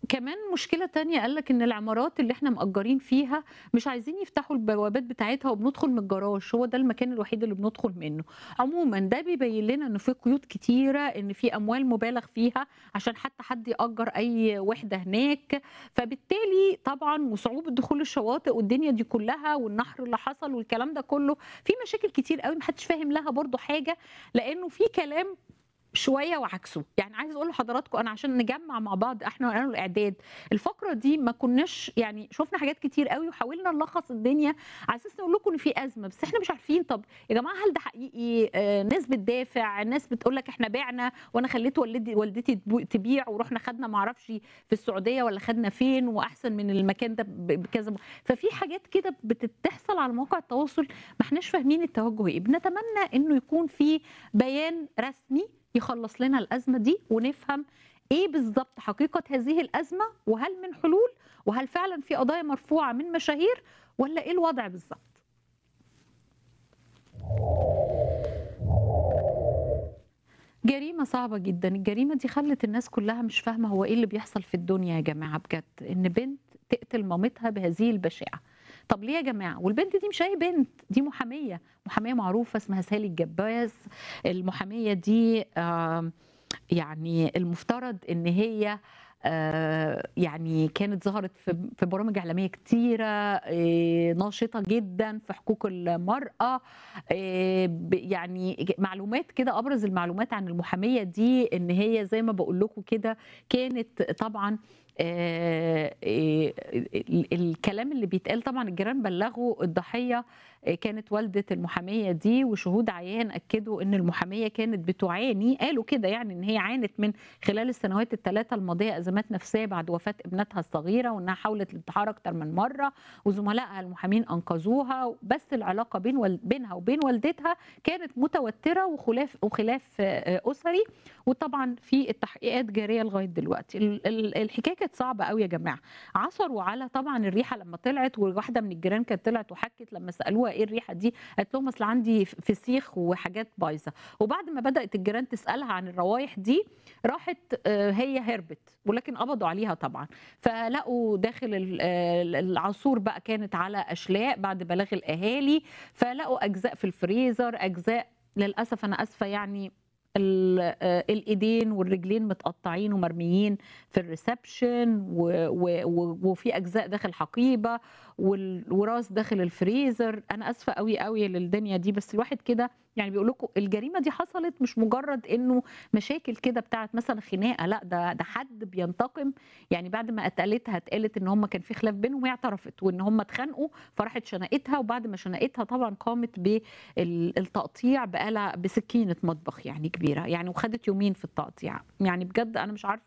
كمان مشكلة تانية قال لك إن العمارات اللي إحنا مأجرين فيها مش عايزين يفتحوا البوابات بتاعتها وبندخل من الجراج هو ده المكان الوحيد اللي بندخل منه عموما ده بيبين لنا إن في قيود كتيرة إن في أموال مبالغ فيها عشان حتى حد يأجر أي وحدة هناك فبالتالي طبعا وصعوبة دخول الشواطئ والدنيا دي كلها والنحر اللي حصل والكلام ده كله في مشاكل كتير قوي محدش فاهم لها برضو حاجة لأنه في كلام شويه وعكسه يعني عايز اقول لحضراتكم انا عشان نجمع مع بعض احنا وانا الاعداد الفقره دي ما كناش يعني شفنا حاجات كتير قوي وحاولنا نلخص الدنيا على اساس نقول لكم ان في ازمه بس احنا مش عارفين طب يا جماعه هل ده حقيقي آه ناس بتدافع ناس بتقول لك احنا بعنا وانا خليت والدي والدتي تبو- تبيع ورحنا خدنا ما اعرفش في السعوديه ولا خدنا فين واحسن من المكان ده ب- بكذا ففي حاجات كده بتحصل على مواقع التواصل ما احناش فاهمين التوجه ايه بنتمنى انه يكون في بيان رسمي يخلص لنا الازمه دي ونفهم ايه بالظبط حقيقه هذه الازمه وهل من حلول وهل فعلا في قضايا مرفوعه من مشاهير ولا ايه الوضع بالظبط جريمة صعبة جدا الجريمة دي خلت الناس كلها مش فاهمة هو ايه اللي بيحصل في الدنيا يا جماعة بجد ان بنت تقتل مامتها بهذه البشاعة طب ليه يا جماعة والبنت دي مش اي بنت دي محامية محامية معروفة اسمها سالي الجباز المحامية دي آم، يعني المفترض ان هي آه، يعني كانت ظهرت في في برامج اعلاميه كتيره آه، ناشطه جدا في حقوق المراه آه، ب- يعني معلومات كده ابرز المعلومات عن المحاميه دي ان هي زي ما بقول لكم كده كانت طبعا آه، آه، ال- الكلام اللي بيتقال طبعا الجيران بلغوا الضحيه آه، كانت والده المحاميه دي وشهود عيان اكدوا ان المحاميه كانت بتعاني قالوا كده يعني ان هي عانت من خلال السنوات الثلاثه الماضيه ازمات نفسيه بعد وفاه ابنتها الصغيره وانها حاولت الانتحار اكتر من مره وزملائها المحامين انقذوها بس العلاقه بين وال... بينها وبين والدتها كانت متوتره وخلاف وخلاف آه، اسري وطبعا في التحقيقات جاريه لغايه دلوقتي ال- ال- الحكايه كانت صعبه قوي يا جماعه عثروا على طبعا الريحه لما طلعت وواحده من الجيران كانت طلعت وحكت لما سالوها ايه الريحه دي قالت لهم اصل عندي فسيخ وحاجات بايظه وبعد ما بدات الجيران تسالها عن الروايح دي راحت آه، هي هربت ولكن قبضوا عليها طبعا فلقوا داخل ال- آه، العصور بقى كانت على اشلاء بعد بلاغ الاهالي فلقوا اجزاء في الفريزر اجزاء للاسف انا اسفه يعني ال- آه، الايدين والرجلين متقطعين ومرميين في الريسبشن و- و- و- وفي اجزاء داخل حقيبه وال- وراس داخل الفريزر انا اسفه قوي قوي للدنيا دي بس الواحد كده يعني بيقول لكم الجريمه دي حصلت مش مجرد انه مشاكل كده بتاعت مثلا خناقه لا ده ده حد بينتقم يعني بعد ما قتلتها اتقالت ان هم كان في خلاف بينهم وهي اعترفت وان هم اتخانقوا فراحت شنقتها وبعد ما شنقتها طبعا قامت بالتقطيع بآلة بسكينه مطبخ يعني كبيره يعني وخدت يومين في التقطيع يعني بجد انا مش عارفه